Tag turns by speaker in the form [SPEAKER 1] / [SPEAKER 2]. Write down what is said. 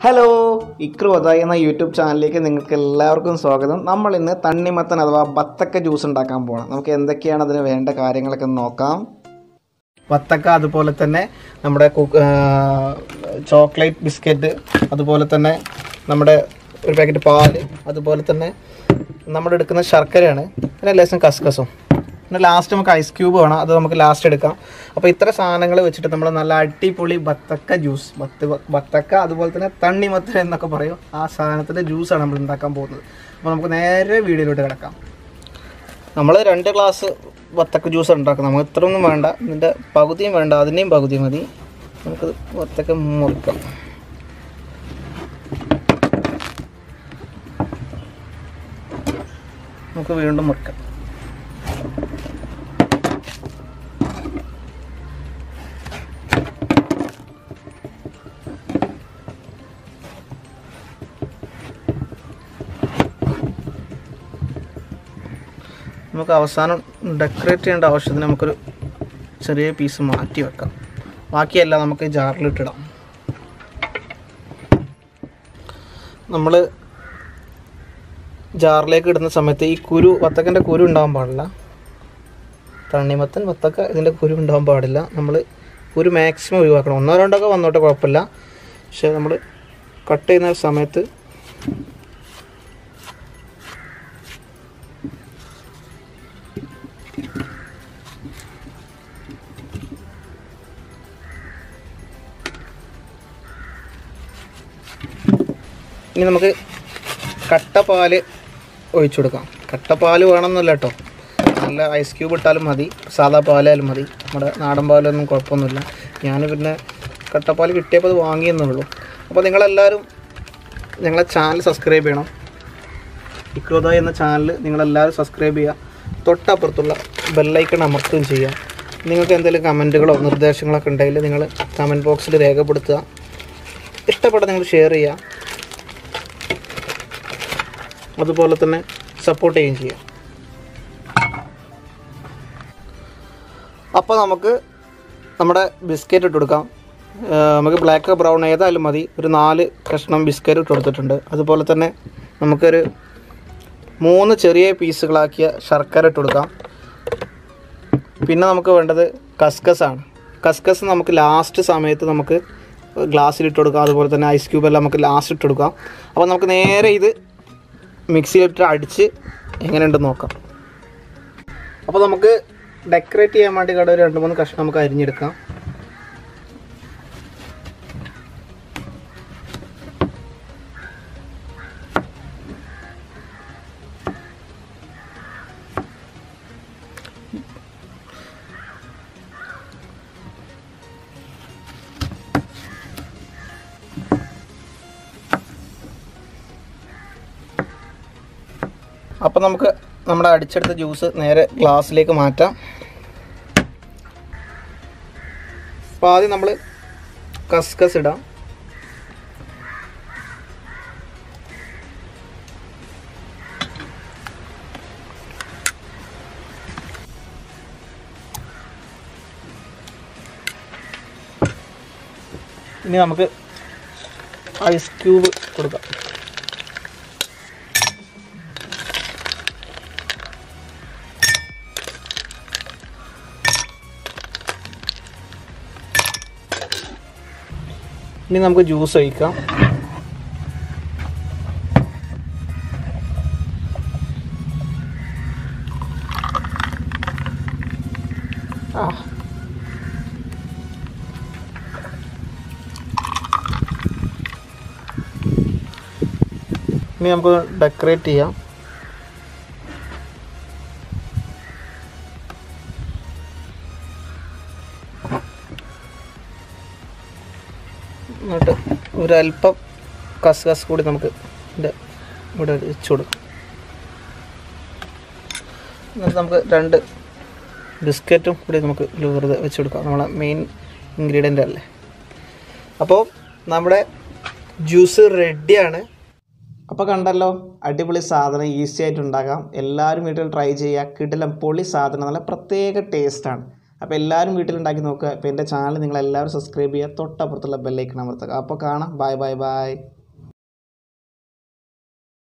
[SPEAKER 1] hello ഇക്രോത എന്ന YouTube ചാനലിലേക്ക് നിങ്ങൾക്ക് എല്ലാവർക്കും സ്വാഗതം നമ്മൾ ഇന്ന് തണ്ണിമത്തൻ അഥവാ ബത്തക്ക ജ്യൂസ് ഉണ്ടാക്കാൻ പോകണം നമുക്ക് എന്തൊക്കെയാണ് അതിന് വേണ്ട കാര്യങ്ങളൊക്കെ ഒന്ന് നോക്കാം വത്തക്ക അതുപോലെ തന്നെ നമ്മുടെ ചോക്ലേറ്റ് ബിസ്ക്കറ്റ് അതുപോലെ തന്നെ നമ്മുടെ ഒരു പാക്കറ്റ് പാല് അതുപോലെ തന്നെ നമ്മൾ എടുക്കുന്ന ശർക്കരയാണ് പിന്നെ ലേശം കസ്കസും പിന്നെ ലാസ്റ്റ് നമുക്ക് ഐസ് ക്യൂബ് വേണം അത് നമുക്ക് ലാസ്റ്റ് എടുക്കാം അപ്പോൾ ഇത്ര സാധനങ്ങൾ വെച്ചിട്ട് നമ്മൾ നല്ല അടിപൊളി ബത്തക്ക ജ്യൂസ് ബത്ത് ബത്തക്ക അതുപോലെ തന്നെ തണ്ണിമത്തൻ എന്നൊക്കെ പറയും ആ സാധനത്തിൻ്റെ ജ്യൂസാണ് നമ്മൾ ഉണ്ടാക്കാൻ പോകുന്നത് അപ്പോൾ നമുക്ക് നേരെ വീഡിയോയിലോട്ട് കിടക്കാം നമ്മൾ രണ്ട് ഗ്ലാസ് വത്തക്ക ജ്യൂസ് ഉണ്ടാക്കും നമുക്ക് ഇത്രയൊന്നും വേണ്ട ഇതിൻ്റെ പകുതിയും വേണ്ട അതിൻ്റെയും പകുതി മതി നമുക്ക് വത്തക്ക മുറിക്കാം നമുക്ക് വീണ്ടും മുറിക്കാം നമുക്ക് അവസാനം ഡെക്കറേറ്റ് ചെയ്യേണ്ട ആവശ്യത്തിന് നമുക്കൊരു ചെറിയ പീസ് മാറ്റി വെക്കാം ബാക്കിയെല്ലാം നമുക്ക് ജാറിലിട്ടിടാം നമ്മൾ ജാറിലേക്ക് ഇടുന്ന സമയത്ത് ഈ കുരു വത്തക്കൻ്റെ കുരു ഉണ്ടാകാൻ പാടില്ല തണ്ണിമത്തൻ വത്തക്ക ഇതിൻ്റെ കുരു ഉണ്ടാകാൻ പാടില്ല നമ്മൾ കുരു മാക്സിമം ഒഴിവാക്കണം ഒന്നോ രണ്ടോ ഒക്കെ വന്നോട്ടെ കുഴപ്പമില്ല പക്ഷേ നമ്മൾ കട്ട് ചെയ്യുന്ന സമയത്ത് ഇനി നമുക്ക് കട്ടപ്പാൽ ഒഴിച്ചു കൊടുക്കാം കട്ടപ്പാൽ വേണമെന്നില്ല കേട്ടോ നല്ല ഐസ് ക്യൂബ് ഇട്ടാലും മതി സാധാ പാലായാലും മതി നമ്മുടെ നാടൻ പാലൊന്നും കുഴപ്പമൊന്നുമില്ല ഞാൻ പിന്നെ കട്ടപ്പാൽ കിട്ടിയപ്പോൾ അത് വാങ്ങിയെന്നേ ഉള്ളൂ അപ്പോൾ നിങ്ങളെല്ലാവരും ഞങ്ങളെ ചാനൽ സബ്സ്ക്രൈബ് ചെയ്യണം ഇക്രോദ എന്ന ചാനൽ നിങ്ങളെല്ലാവരും സബ്സ്ക്രൈബ് ചെയ്യുക തൊട്ടപ്പുറത്തുള്ള ബെല്ലൈക്കൺ അമർത്തുകയും ചെയ്യുക നിങ്ങൾക്ക് എന്തെങ്കിലും കമൻറ്റുകളോ നിർദ്ദേശങ്ങളൊക്കെ ഉണ്ടെങ്കിൽ നിങ്ങൾ കമൻറ്റ് ബോക്സിൽ രേഖപ്പെടുത്തുക ഇഷ്ടപ്പെട്ട നിങ്ങൾ ഷെയർ ചെയ്യുക അതുപോലെ തന്നെ സപ്പോർട്ട് ചെയ്യുകയും ചെയ്യാം അപ്പോൾ നമുക്ക് നമ്മുടെ ബിസ്ക്കറ്റ് ഇട്ട് കൊടുക്കാം ആ, നമുക്ക് ബ്ലാക്ക് ബ്രൗൺ ഏതായാലും മതി ഒരു നാല് കഷ്ണം ബിസ്ക്കറ്റ് ഇട്ട് കൊടുത്തിട്ടുണ്ട് അതുപോലെ തന്നെ നമുക്കൊരു മൂന്ന് ചെറിയ പീസുകളാക്കിയ ശർക്കര ഇട്ട് കൊടുക്കാം പിന്നെ നമുക്ക് വേണ്ടത് കസ്കസ് ആണ് കസ്കസ് നമുക്ക് ലാസ്റ്റ് സമയത്ത് നമുക്ക് ഗ്ലാസ്സിൽ ഇട്ട് കൊടുക്കാം അതുപോലെ തന്നെ ഐസ് ക്യൂബ് എല്ലാം നമുക്ക് ലാസ്റ്റ് ഇട്ട് കൊടുക്കാം അപ്പോൾ നമുക്ക് നേരെ ഇത് മിക്സിയിലിട്ട് അടിച്ച് എങ്ങനെയുണ്ടെന്ന് നോക്കാം അപ്പോൾ നമുക്ക് ഡെക്കറേറ്റ് ചെയ്യാൻ വേണ്ടി കട ഒരു രണ്ട് മൂന്ന് കഷ്ണം നമുക്ക് അരിഞ്ഞെടുക്കാം അപ്പോൾ നമുക്ക് നമ്മുടെ അടിച്ചെടുത്ത ജ്യൂസ് നേരെ ഗ്ലാസ്സിലേക്ക് മാറ്റാം അപ്പോൾ ആദ്യം നമ്മൾ കസ്കസ് ഇടാം ഇനി നമുക്ക് ഐസ് ക്യൂബ് കൊടുക്കാം ഇനി നമുക്ക് ജ്യൂസ് ഒഴിക്കാം ആ ഇനി നമുക്ക് ഡെക്കറേറ്റ് ചെയ്യാം എന്നിട്ട് ഒരല്പം കസ്കസ് കൂടി നമുക്ക് ഇതിൻ്റെ ഇവിടെ വെച്ച് കൊടുക്കാം എന്നിട്ട് നമുക്ക് രണ്ട് ബിസ്ക്കറ്റും കൂടി നമുക്ക് ഇതിൽ വെറുതെ വെച്ച് കൊടുക്കാം നമ്മളെ മെയിൻ ഇൻഗ്രീഡിയൻ്റ് അല്ലേ അപ്പോൾ നമ്മുടെ ജ്യൂസ് റെഡിയാണ് അപ്പോൾ കണ്ടല്ലോ അടിപൊളി സാധനം ഈസി ആയിട്ട് ഉണ്ടാക്കാം എല്ലാവരും വീട്ടിൽ ട്രൈ ചെയ്യുക കിടിലം പൊളി സാധനം നല്ല പ്രത്യേക ടേസ്റ്റാണ് അപ്പോൾ എല്ലാവരും വീട്ടിലുണ്ടാക്കി നോക്കുക അപ്പോൾ എൻ്റെ ചാനൽ നിങ്ങളെല്ലാവരും സബ്സ്ക്രൈബ് ചെയ്യുക തൊട്ടപ്പുറത്തുള്ള ബെല്ലൈക്കൺ അമർത്തുക അപ്പോൾ കാണാം ബൈ ബൈ ബൈ